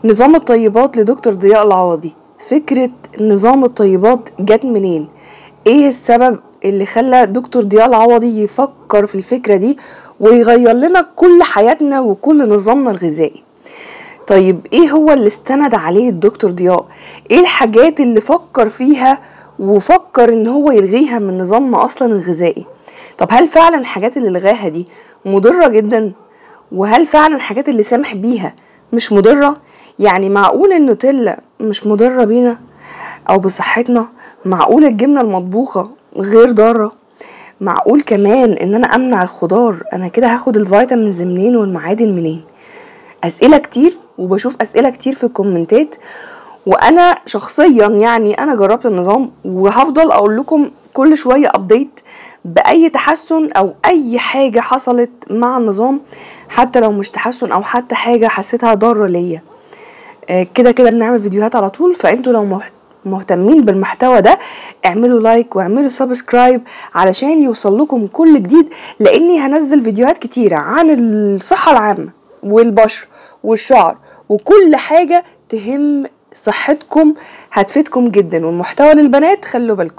نظام الطيبات لدكتور ضياء العوضي فكرة نظام الطيبات جت منين ايه السبب اللي خلى دكتور ضياء العوضي يفكر في الفكرة دي ويغير لنا كل حياتنا وكل نظامنا الغذائي طيب ايه هو اللي استند عليه الدكتور ضياء ايه الحاجات اللي فكر فيها وفكر ان هو يلغيها من نظامنا اصلا الغذائي طب هل فعلا الحاجات اللي لغاها دي مضرة جدا وهل فعلا الحاجات اللي سامح بيها مش مضرة يعني معقول النوتيلا مش مضرة بينا او بصحتنا معقول الجبنة المطبوخة غير ضارة معقول كمان ان انا امنع الخضار انا كده هاخد الفيتامينز منين والمعادن منين اسئله كتير وبشوف اسئله كتير في الكومنتات وانا شخصيا يعني انا جربت النظام وهفضل اقول لكم كل شويه ابديت باي تحسن او اي حاجه حصلت مع النظام حتى لو مش تحسن او حتى حاجه حسيتها ضاره ليا آه، كده كده بنعمل فيديوهات على طول فانتوا لو مهت- مهتمين بالمحتوى ده اعملوا لايك واعملوا سبسكرايب علشان يوصل لكم كل جديد لاني هنزل فيديوهات كتيرة عن الصحة العامة والبشر والشعر وكل حاجة تهم صحتكم هتفيدكم جدا والمحتوى للبنات خلوا بالكم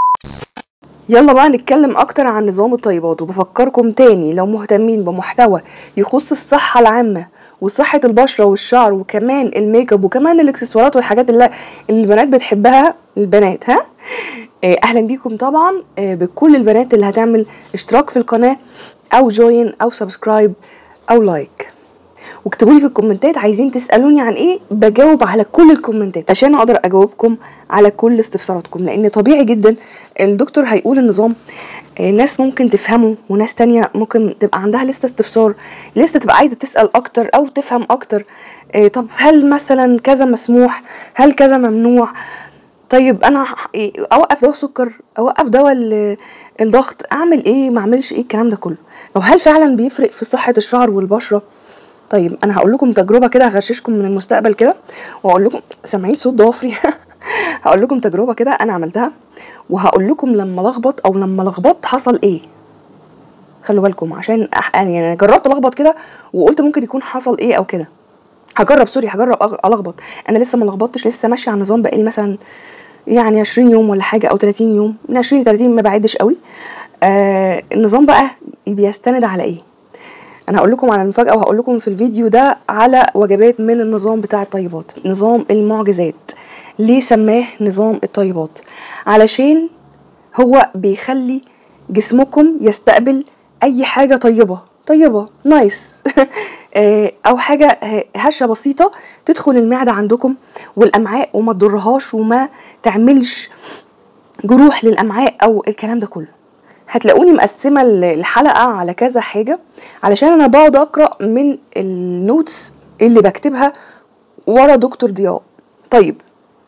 يلا بقى نتكلم اكتر عن نظام الطيبات وبفكركم تاني لو مهتمين بمحتوى يخص الصحة العامة وصحة البشرة والشعر وكمان الميك اب وكمان الاكسسوارات والحاجات اللي, اللي البنات بتحبها البنات ها آه، اهلا بيكم طبعا آه، بكل البنات اللي هتعمل اشتراك في القناة او جوين او سبسكرايب او لايك واكتبوا لي في الكومنتات عايزين تسالوني عن ايه بجاوب على كل الكومنتات عشان اقدر اجاوبكم على كل استفساراتكم لان طبيعي جدا الدكتور هيقول النظام آه، ناس ممكن تفهمه وناس تانية ممكن تبقى عندها لسه استفسار لسه تبقى عايزة تسأل أكتر أو تفهم أكتر آه، طب هل مثلا كذا مسموح هل كذا ممنوع طيب انا ح- إيه، اوقف دواء السكر اوقف دواء ال- الضغط اعمل ايه ما اعملش ايه الكلام ده كله طب هل فعلا بيفرق في صحة الشعر والبشرة طيب انا هقول لكم تجربه كده هغششكم من المستقبل كده واقول لكم سامعين صوت ضوافري هقول لكم تجربه كده انا عملتها وهقول لكم لما لخبط او لما لخبطت حصل ايه خلوا بالكم عشان أح... يعني انا جربت الخبط كده وقلت ممكن يكون حصل ايه او كده هجرب سوري هجرب أغ- الخبط انا لسه ما لخبطتش لسه ماشيه على النظام بقالي مثلا يعني 20 يوم ولا حاجه او 30 يوم من 20 ل 30 ما بعدش قوي آه النظام بقى بيستند على ايه انا هقول لكم على المفاجاه وهقول لكم في الفيديو ده على وجبات من النظام بتاع الطيبات نظام المعجزات ليه سماه نظام الطيبات علشان هو بيخلي جسمكم يستقبل اي حاجه طيبه طيبه نايس آه، او حاجه ه- هشه بسيطه تدخل المعده عندكم والامعاء وما تضرهاش وما تعملش جروح للامعاء او الكلام ده كله هتلاقوني مقسمه ال- الحلقه على كذا حاجه علشان انا بقعد اقرا من النوتس اللي بكتبها ورا دكتور ضياء طيب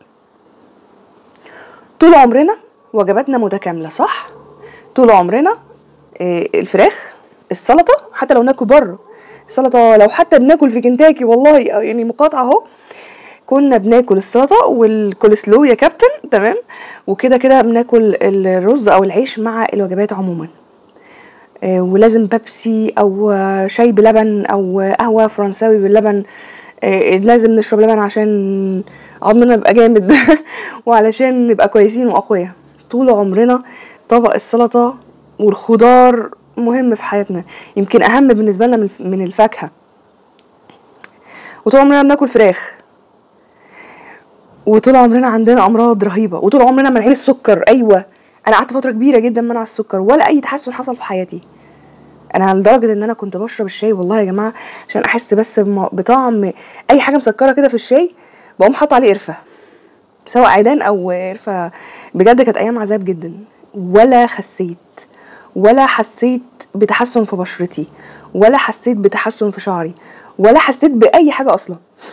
طول عمرنا وجباتنا متكامله صح طول عمرنا آه، الفراخ السلطه حتى لو ناكل بره السلطه لو حتى بناكل في كنتاكي والله آه، يعني مقاطعه اهو كنا بناكل السلطه والكولسلو يا كابتن تمام وكده كده بناكل الرز او العيش مع الوجبات عموما آه، ولازم بيبسي او آه، شاي بلبن او آه، قهوه فرنساوي باللبن آه، لازم نشرب لبن عشان عظمنا يبقى جامد وعلشان نبقى كويسين واقوياء طول عمرنا طبق السلطه والخضار مهم في حياتنا يمكن اهم بالنسبه لنا من الف- من الفاكهه وطول عمرنا بناكل فراخ وطول عمرنا عندنا امراض رهيبه وطول عمرنا مانعين السكر ايوه انا قعدت فتره كبيره جدا منع السكر ولا اي تحسن حصل في حياتي انا لدرجه ان انا كنت بشرب الشاي والله يا جماعه عشان احس بس بم- بطعم اي حاجه مسكره كده في الشاي بقوم حاطه عليه قرفه سواء عيدان او قرفه بجد كانت ايام عذاب جدا ولا خسيت ولا حسيت بتحسن في بشرتي ولا حسيت بتحسن في شعري ولا حسيت باي حاجه اصلا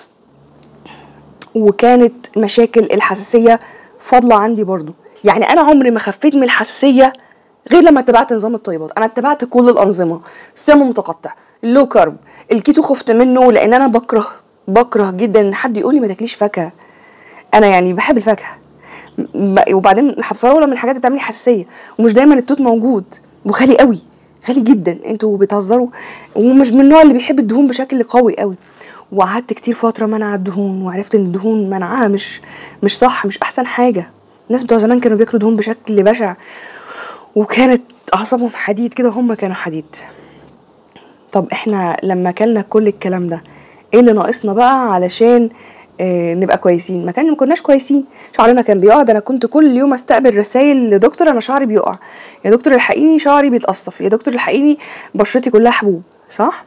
وكانت مشاكل الحساسيه فاضله عندي برضو يعني انا عمري ما خفيت من الحساسيه غير لما اتبعت نظام الطيبات انا اتبعت كل الانظمه صيام متقطع اللو كارب الكيتو خفت منه لان انا بكره بكره جدا ان حد يقول لي ما تاكليش فاكهه انا يعني بحب الفاكهه م- وبعدين الفراوله من الحاجات اللي بتعمل لي حساسيه ومش دايما التوت موجود وغالي قوي غالي جدا انتوا بتهزروا ومش من النوع اللي بيحب الدهون بشكل قوي قوي وقعدت كتير فتره منع الدهون وعرفت ان الدهون منعها مش مش صح مش احسن حاجه الناس بتوع زمان كانوا بياكلوا دهون بشكل بشع وكانت اعصابهم حديد كده هم كانوا حديد طب احنا لما اكلنا كل الكلام ده ايه اللي ناقصنا بقى علشان آه نبقى كويسين ما كان ما كناش كويسين شعرنا كان بيقع ده انا كنت كل يوم استقبل رسائل لدكتور انا شعري بيقع يا دكتور الحقيني شعري بيتقصف يا دكتور الحقيني بشرتي كلها حبوب صح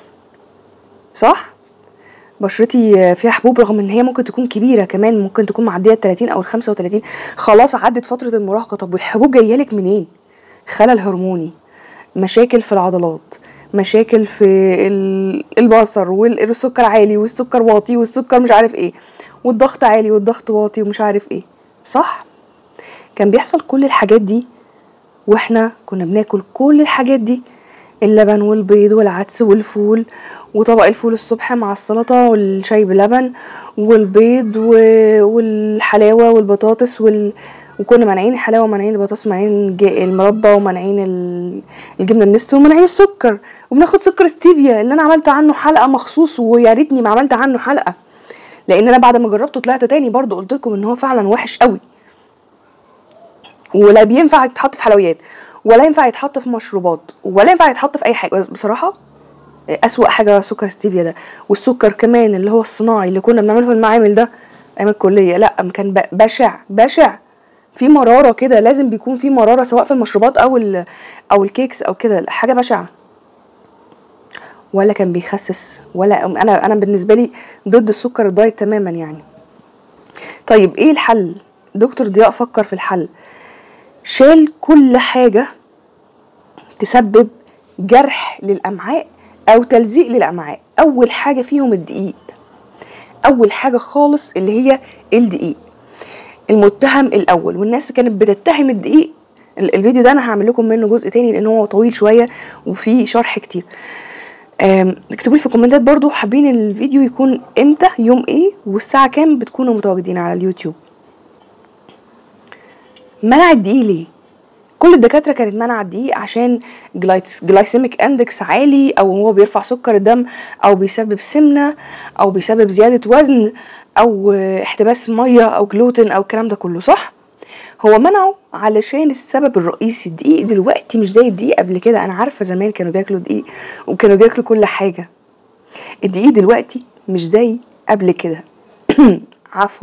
صح بشرتي فيها حبوب رغم ان هي ممكن تكون كبيره كمان ممكن تكون معديه ال 30 او ال 35 خلاص عدت فتره المراهقه طب والحبوب جايه لك منين خلل هرموني مشاكل في العضلات مشاكل في ال- البصر والسكر عالي والسكر واطي والسكر مش عارف ايه والضغط عالي والضغط واطي ومش عارف ايه صح كان بيحصل كل الحاجات دي واحنا كنا بناكل كل الحاجات دي اللبن والبيض والعدس والفول وطبق الفول الصبح مع السلطة والشاي بلبن والبيض و... والحلاوة والبطاطس وال... وكنا مانعين الحلاوة ومانعين البطاطس ومانعين الج- المربى ومانعين ال- الجبنة النستو ومانعين السكر وبناخد سكر ستيفيا اللي انا عملت عنه حلقة مخصوص ويا ريتني ما عملت عنه حلقة لان انا بعد ما جربته طلعت تاني برضو قلت لكم ان هو فعلا وحش قوي ولا بينفع يتحط في حلويات ولا ينفع يتحط في مشروبات ولا ينفع يتحط في اي حاجه بس بصراحه اسوأ حاجه سكر ستيفيا ده والسكر كمان اللي هو الصناعي اللي كنا بنعمله في المعامل ده ايام الكليه لا كان ب- بشع بشع في مراره كده لازم بيكون في مراره سواء في المشروبات او ال- او الكيكس او كده حاجه بشعه ولا كان بيخسس ولا انا انا بالنسبه لي ضد السكر الدايت تماما يعني طيب ايه الحل دكتور ضياء فكر في الحل شال كل حاجة تسبب جرح للأمعاء أو تلزيق للأمعاء أول حاجة فيهم الدقيق أول حاجة خالص اللي هي الدقيق المتهم الأول والناس كانت بتتهم الدقيق ال- الفيديو ده أنا هعمل لكم منه جزء تاني لأن هو طويل شوية وفيه شرح كتير آم، اكتبوا لي في الكومنتات برضو حابين الفيديو يكون امتى يوم ايه والساعة كام بتكونوا متواجدين على اليوتيوب منع الدقيق ليه كل الدكاتره كانت منع الدقيق عشان جلايسيميك اندكس عالي او هو بيرفع سكر الدم او بيسبب سمنه او بيسبب زياده وزن او آه، احتباس ميه او جلوتين او الكلام ده كله صح هو منعه علشان السبب الرئيسي الدقيق دلوقتي مش زي الدقيق قبل كده انا عارفه زمان كانوا بياكلوا دقيق وكانوا بياكلوا كل حاجه الدقيق دلوقتي مش زي قبل كده عفوا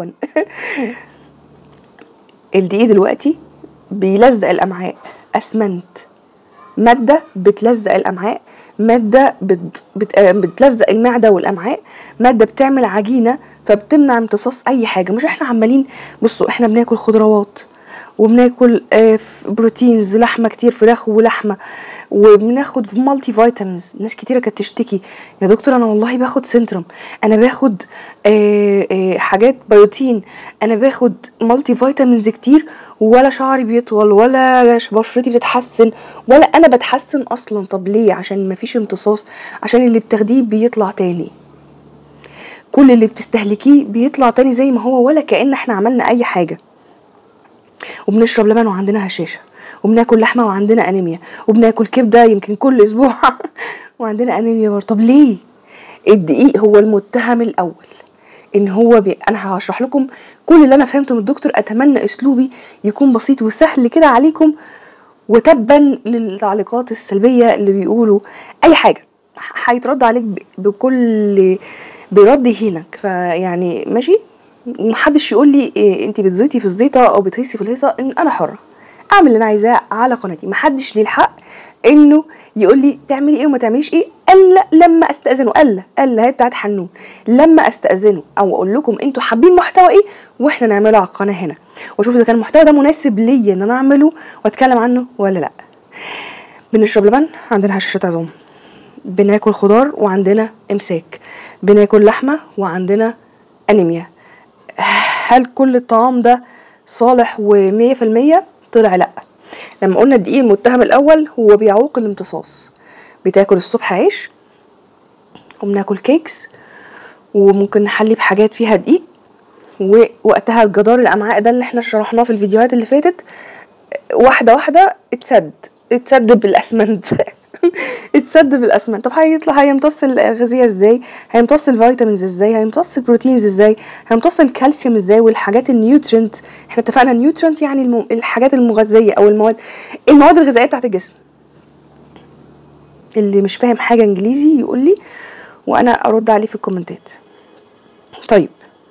الدقيق دلوقتي بيلزق الامعاء اسمنت ماده بتلزق الامعاء ماده بت... بت... آه، بتلزق المعده والامعاء ماده بتعمل عجينه فبتمنع امتصاص اي حاجه مش احنا عمالين بصوا احنا بناكل خضروات وبناكل آه، ف- بروتينز لحمه كتير فراخ ولحمه وبناخد في مالتي فيتامينز ناس كتيره كانت تشتكي يا دكتور انا والله باخد سنترم انا باخد آه، آه، حاجات بيوتين انا باخد مالتي فيتامينز كتير ولا شعري بيطول ولا ش- بشرتي بتتحسن ولا انا بتحسن اصلا طب ليه عشان مفيش امتصاص عشان اللي بتاخديه بيطلع تاني كل اللي بتستهلكيه بيطلع تاني زي ما هو ولا كأن احنا عملنا اي حاجه وبنشرب لبن وعندنا هشاشه وبناكل لحمه وعندنا انيميا وبناكل كبده يمكن كل اسبوع وعندنا انيميا برضه طب ليه الدقيق هو المتهم الاول ان هو بي... انا هشرح لكم كل اللي انا فهمته من الدكتور اتمنى اسلوبي يكون بسيط وسهل كده عليكم وتبا للتعليقات السلبيه اللي بيقولوا اي حاجه ح- هيترد عليك ب- بكل برد يهينك فيعني ماشي محدش يقول لي إيه انت بتزيطي في الزيطه او بتهيصي في الهيصه ان انا حره اعمل اللي انا عايزاه على قناتي محدش ليه الحق انه يقول لي تعملي ايه وما تعمليش ايه الا لما استاذنه الا الا هي بتاعت حنون لما استاذنه او اقول لكم انتوا حابين محتوى ايه واحنا نعمله على القناه هنا واشوف اذا كان المحتوى ده مناسب ليا ان انا اعمله واتكلم عنه ولا لا بنشرب لبن عندنا هشاشات عظام بناكل خضار وعندنا امساك بناكل لحمه وعندنا انيميا هل كل الطعام ده صالح ومية في المية طلع لا لما قلنا الدقيق المتهم الاول هو بيعوق الامتصاص بتاكل الصبح عيش وبناكل كيكس وممكن نحلي بحاجات فيها دقيق ووقتها جدار الامعاء ده اللي احنا شرحناه في الفيديوهات اللي فاتت واحده واحده اتسد اتسد بالاسمنت اتسد بالاسمنت طب هيطلع هيمتص الغذاء ازاي هيمتص الفيتامينز ازاي هيمتص البروتينز ازاي هيمتص الكالسيوم ازاي والحاجات النيوترنت احنا اتفقنا نيوترنت يعني الم... الحاجات المغذيه او المواد المواد الغذائيه بتاعت الجسم اللي مش فاهم حاجه انجليزي يقول لي وانا ارد عليه في الكومنتات طيب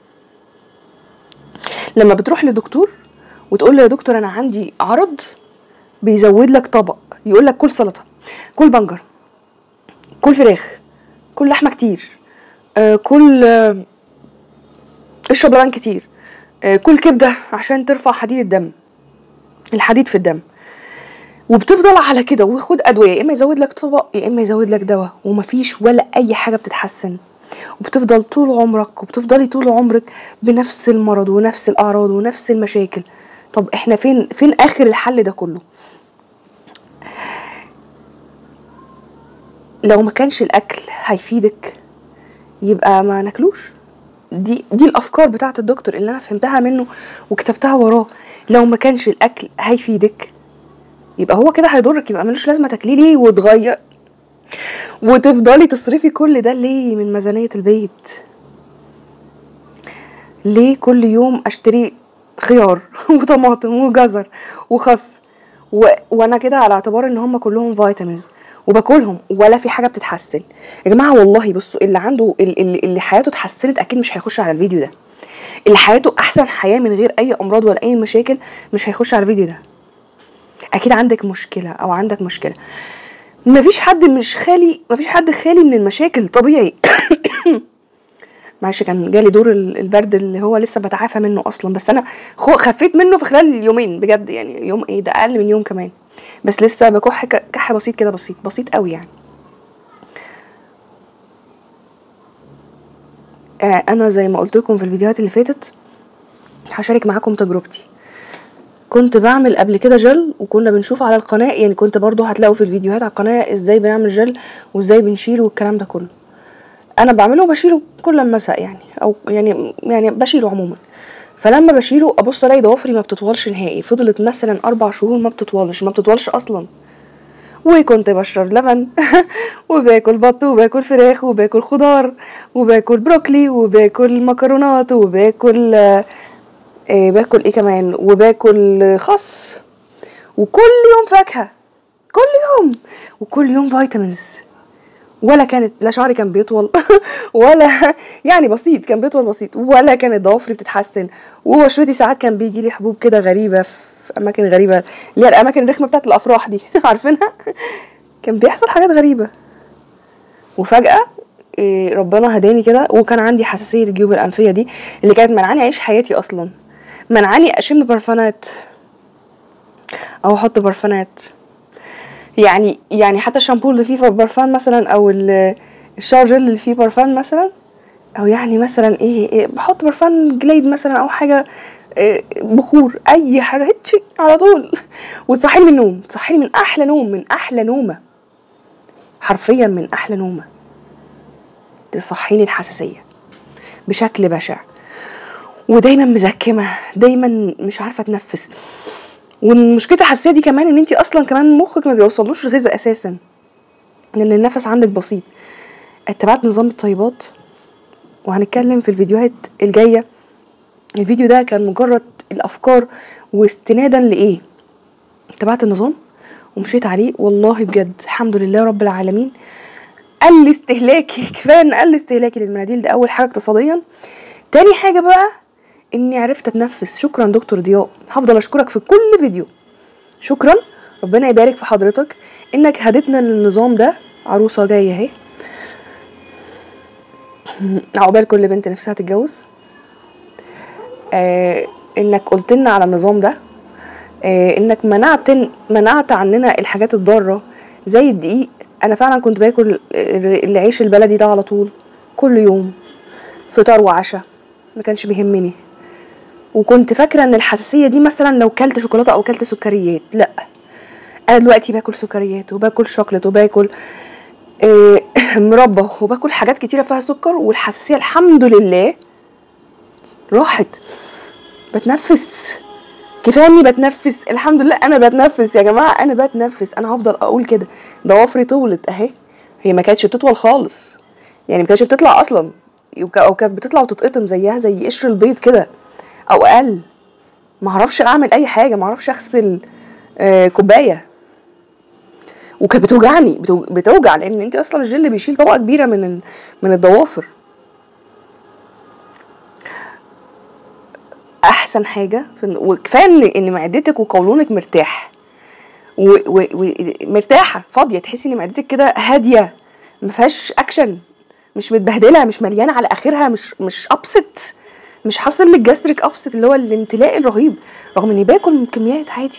لما بتروح لدكتور وتقول له يا دكتور انا عندي عرض بيزود لك طبق يقول لك كل سلطه كل بنجر كل فراخ كل لحمه كتير آه كل آه اشرب لبن كتير آه كل كبده عشان ترفع حديد الدم الحديد في الدم وبتفضل على كده وخد ادويه يا اما يزود لك طبق يا اما يزود لك دواء ومفيش ولا اي حاجه بتتحسن وبتفضل طول عمرك وبتفضلي طول عمرك بنفس المرض ونفس الاعراض ونفس المشاكل طب احنا فين فين اخر الحل ده كله لو ما كانش الاكل هيفيدك يبقى ما ناكلوش دي دي الافكار بتاعه الدكتور اللي انا فهمتها منه وكتبتها وراه لو ما كانش الاكل هيفيدك يبقى هو كده هيضرك يبقى ملوش لازمه تاكليه ليه وتغير وتفضلي تصرفي كل ده ليه من ميزانيه البيت ليه كل يوم اشتري خيار وطماطم وجزر وخس و... وانا كده على اعتبار ان هم كلهم فيتامينز وباكلهم ولا في حاجه بتتحسن يا جماعه والله بصوا اللي عنده اللي, اللي حياته اتحسنت اكيد مش هيخش على الفيديو ده اللي حياته احسن حياه من غير اي امراض ولا اي مشاكل مش هيخش على الفيديو ده اكيد عندك مشكله او عندك مشكله مفيش حد مش خالي مفيش حد خالي من المشاكل طبيعي معلش كان جالي دور البرد اللي هو لسه بتعافى منه اصلا بس انا خفيت منه في خلال يومين بجد يعني يوم ايه ده اقل من يوم كمان بس لسه بكح كح بسيط كده بسيط بسيط قوي يعني آه انا زي ما قلت لكم في الفيديوهات اللي فاتت هشارك معاكم تجربتي كنت بعمل قبل كده جل وكنا بنشوف على القناه يعني كنت برضو هتلاقوا في الفيديوهات على القناه ازاي بنعمل جل وازاي بنشيله والكلام ده كله انا بعمله وبشيله كل مساء يعني او يعني يعني بشيله عموما فلما بشيله ابص الاقي ضوافري ما بتطولش نهائي فضلت مثلا اربع شهور ما بتطولش ما بتطولش اصلا وكنت بشرب لبن وباكل بط وباكل فراخ وباكل خضار وباكل بروكلي وباكل مكرونات وباكل آه باكل ايه كمان وباكل خس وكل يوم فاكهه كل يوم وكل يوم فيتامينز ولا كانت لا شعري كان بيطول ولا يعني بسيط كان بيطول بسيط ولا كانت ضوافري بتتحسن وبشرتي ساعات كان بيجي لي حبوب كده غريبه في اماكن غريبه اللي هي الاماكن الرخمه بتاعت الافراح دي عارفينها كان بيحصل حاجات غريبه وفجاه إيه ربنا هداني كده وكان عندي حساسيه الجيوب الانفيه دي اللي كانت منعاني اعيش حياتي اصلا منعاني اشم برفانات او احط برفانات يعني يعني حتى الشامبو اللي فيه برفان مثلا او الشاور جل اللي فيه برفان مثلا او يعني مثلا ايه, إيه بحط برفان جليد مثلا او حاجه إيه بخور اي حاجه هتشي على طول وتصحيني من النوم تصحيني من احلى نوم من احلى نومه حرفيا من احلى نومه تصحيني الحساسيه بشكل بشع ودايما مزكمه دايما مش عارفه اتنفس والمشكله الحساسيه دي كمان ان انت اصلا كمان مخك ما بيوصلوش الغذاء اساسا لان النفس عندك بسيط اتبعت نظام الطيبات وهنتكلم في الفيديوهات الجايه الفيديو ده كان مجرد الافكار واستنادا لايه اتبعت النظام ومشيت عليه والله بجد الحمد لله رب العالمين قل استهلاكي كفايه ان قل استهلاكي للمناديل ده اول حاجه اقتصاديا تاني حاجه بقى اني عرفت اتنفس شكرا دكتور ضياء هفضل اشكرك في كل فيديو شكرا ربنا يبارك في حضرتك انك هدتنا للنظام ده عروسه جايه اهي عقبال كل بنت نفسها تتجوز آه انك قلت لنا على النظام ده آه انك منعت منعت عننا الحاجات الضاره زي الدقيق انا فعلا كنت باكل العيش البلدي ده على طول كل يوم فطار وعشاء ما كانش بيهمني وكنت فاكره ان الحساسيه دي مثلا لو كلت شوكولاته او كلت سكريات لا انا دلوقتي باكل سكريات وباكل شوكليت وباكل آه مربى وباكل حاجات كتيره فيها سكر والحساسيه الحمد لله راحت بتنفس كفايه اني بتنفس الحمد لله انا بتنفس يا جماعه انا بتنفس انا هفضل اقول كده ضوافري طولت اهي هي ما كانتش بتطول خالص يعني ما كانتش بتطلع اصلا وك- او كانت بتطلع وتتقطم زيها زي قشر البيض كده او اقل ما اعرفش اعمل اي حاجه ما اعرفش اغسل آه كوبايه وكانت بتوجعني بتو- بتوجع لان انت اصلا الجل بيشيل طبقه كبيره من ال- من الضوافر احسن حاجه في إن- وكفايه ان ان معدتك وقولونك مرتاح ومرتاحه فاضيه تحسي ان معدتك كده هاديه ما فيهاش اكشن مش متبهدله مش مليانه على اخرها مش مش ابست مش حاصل لك جاستريك ابست اللي هو الامتلاء الرهيب رغم اني باكل من كميات عادي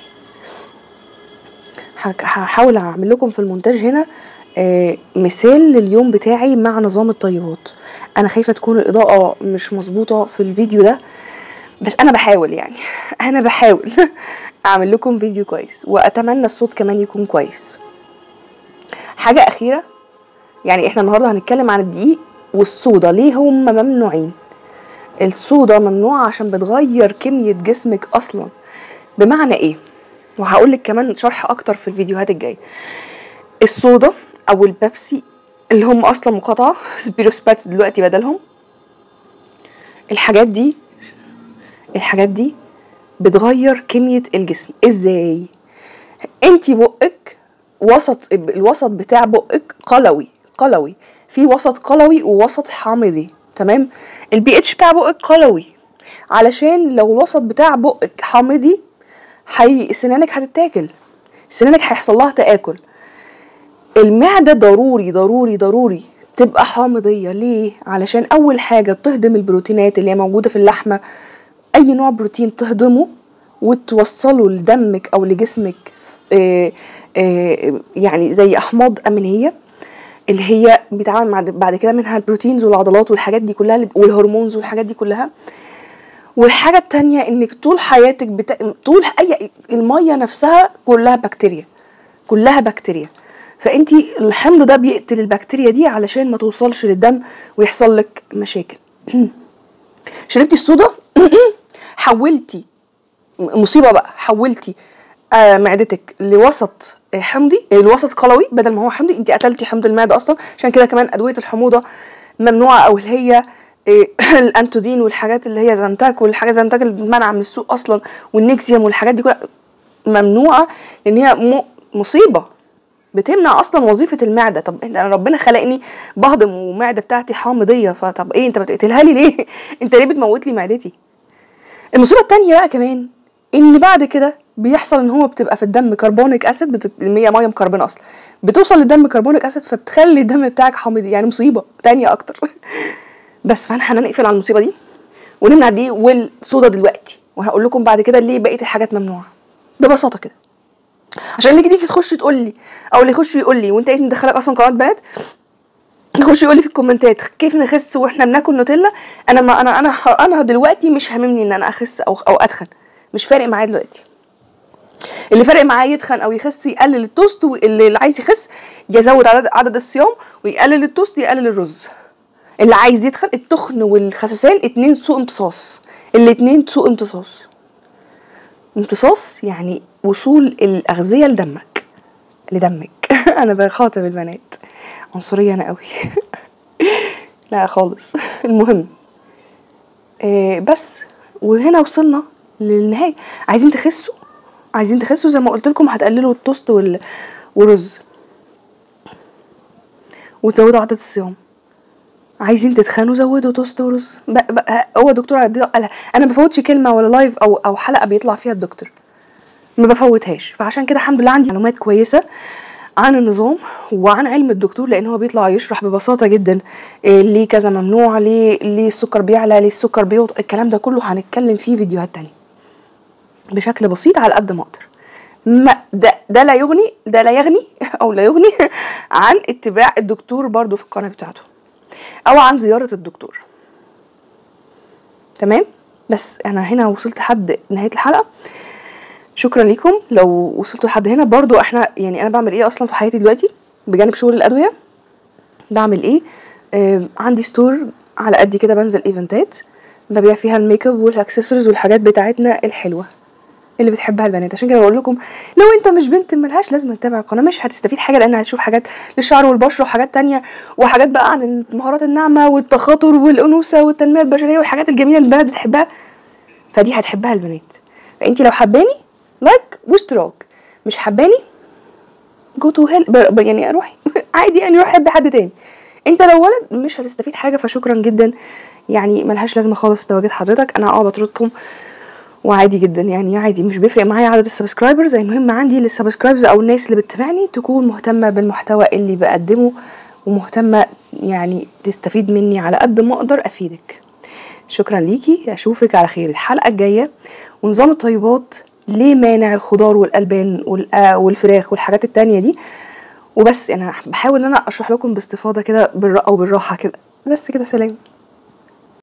هك- هحاول اعمل لكم في المونتاج هنا آه، مثال لليوم بتاعي مع نظام الطيبات انا خايفه تكون الاضاءه مش مظبوطه في الفيديو ده بس انا بحاول يعني انا بحاول اعمل لكم فيديو كويس واتمنى الصوت كمان يكون كويس حاجه اخيره يعني احنا النهارده هنتكلم عن الدقيق والصودا ليه هم ممنوعين الصودا ممنوعه عشان بتغير كميه جسمك اصلا بمعنى ايه وهقول لك كمان شرح اكتر في الفيديوهات الجايه الصودا او البيبسي اللي هم اصلا مقاطعه سبيروسباتس دلوقتي بدلهم الحاجات دي الحاجات دي بتغير كمية الجسم ازاي انتي بقك وسط الوسط بتاع بقك قلوي قلوي في وسط قلوي ووسط حامضي تمام البي اتش بتاع بقك قلوي علشان لو الوسط بتاع بقك حامضي حي سنانك هتتاكل سنانك هيحصل لها تآكل المعدة ضروري ضروري ضروري تبقى حامضية ليه؟ علشان أول حاجة تهضم البروتينات اللي هي موجودة في اللحمة أي نوع بروتين تهضمه وتوصله لدمك أو لجسمك آه، آه، يعني زي أحماض أمينية اللي هي بيتعامل مع بعد كده منها البروتينز والعضلات والحاجات دي كلها اللي- والهرمونز والحاجات دي كلها والحاجة التانية انك طول حياتك بتا... طول اي المية نفسها كلها بكتيريا كلها بكتيريا فانتي الحمض ده بيقتل البكتيريا دي علشان ما توصلش للدم ويحصل لك مشاكل شربتي الصودا حولتي مصيبه بقى حولتي آه معدتك لوسط آه، حمضي آه، لوسط قلوي بدل ما هو حمضي انت قتلتي حمض المعده اصلا عشان كده كمان ادويه الحموضه ممنوعه او اللي هي آه، الانتودين والحاجات اللي هي زنتاك والحاجات زنتاك اللي بتمنع من السوق اصلا والنيكسيوم والحاجات دي كلها ممنوعه لان هي م- مصيبه بتمنع اصلا وظيفه المعده طب انت انا ربنا خلقني بهضم والمعده بتاعتي حامضيه فطب ايه انت بتقتلها لي ليه انت ليه بتموت لي معدتي المصيبه التانية بقى كمان ان بعد كده بيحصل ان هو بتبقى في الدم كربونيك اسيد بت... هي ميه مكربنه اصلا بتوصل للدم كربونيك اسيد فبتخلي الدم بتاعك حامضي يعني مصيبه تانية اكتر بس فاحنا هنقفل على المصيبه دي ونمنع دي والصودا دلوقتي وهقول لكم بعد كده ليه بقيه الحاجات ممنوعه ببساطه كده عشان اللي تيجي تخش تقول لي او اللي يخش يقول لي وانت ايه مدخلك اصلا قناه بنات يخش يقول لي في الكومنتات كيف نخس واحنا بناكل نوتيلا انا ما انا انا انا دلوقتي مش هاممني ان انا اخس او او اتخن مش فارق معايا دلوقتي اللي فارق معاه يتخن او يخس يقلل التوست واللي اللي عايز يخس يزود عدد عدد الصيام ويقلل التوست يقلل الرز اللي عايز يتخن التخن والخسسان اتنين سوء امتصاص الاتنين سوء امتصاص امتصاص يعني وصول الاغذيه لدمك لدمك انا بخاطب البنات عنصريه انا قوي لا خالص المهم آه بس وهنا وصلنا للنهايه عايزين تخسوا عايزين تخسوا زي ما قلت لكم هتقللوا التوست وال... والرز وتزودوا عدد الصيام عايزين تتخانوا زودوا توست ورز ب... ب... هو دكتور عبد الله قالها انا ما بفوتش كلمه ولا لايف او او حلقه بيطلع فيها الدكتور ما بفوتهاش فعشان كده الحمد لله عندي معلومات كويسه عن النظام وعن علم الدكتور لان هو بيطلع يشرح ببساطه جدا إيه ليه كذا ممنوع ليه ليه السكر بيعلى ليه السكر بيوطى الكلام ده كله هنتكلم فيه فيديوهات تانية بشكل بسيط على قد ما اقدر ما ده ده لا يغني ده لا يغني او لا يغني عن اتباع الدكتور برضو في القناه بتاعته او عن زياره الدكتور تمام بس انا هنا وصلت لحد نهايه الحلقه شكرا ليكم لو وصلتوا لحد هنا برضو احنا يعني انا بعمل ايه اصلا في حياتي دلوقتي بجانب شغل الادويه بعمل ايه آه عندي ستور على قد كده بنزل ايفنتات ببيع فيها الميك اب والاكسسوارز والحاجات بتاعتنا الحلوه اللي بتحبها البنات عشان كده بقول لكم لو انت مش بنت ملهاش لازم تتابع القناه مش هتستفيد حاجه لان هتشوف حاجات للشعر والبشره وحاجات تانية وحاجات بقى عن المهارات الناعمه والتخاطر والانوثه والتنميه البشريه والحاجات الجميله اللي البنات بتحبها فدي هتحبها البنات فانت لو حباني لايك واشتراك مش حباني جو تو هيل يعني روحي عادي يعني روحي حبي حد تاني انت لو ولد مش هتستفيد حاجه فشكرا جدا يعني ملهاش لازمه خالص تواجد حضرتك انا اه بطردكم وعادي جدا يعني عادي مش بيفرق معايا عدد السبسكرايبرز المهم عندي للسبسكرايبرز او الناس اللي بتتابعني تكون مهتمه بالمحتوى اللي بقدمه ومهتمه يعني تستفيد مني على قد ما اقدر افيدك شكرا ليكي اشوفك على خير الحلقه الجايه ونظام الطيبات ليه مانع الخضار والالبان والفراخ والحاجات التانية دي وبس انا بحاول ان انا اشرح لكم باستفاضه كده بالرقه وبالراحه كده بس كده سلام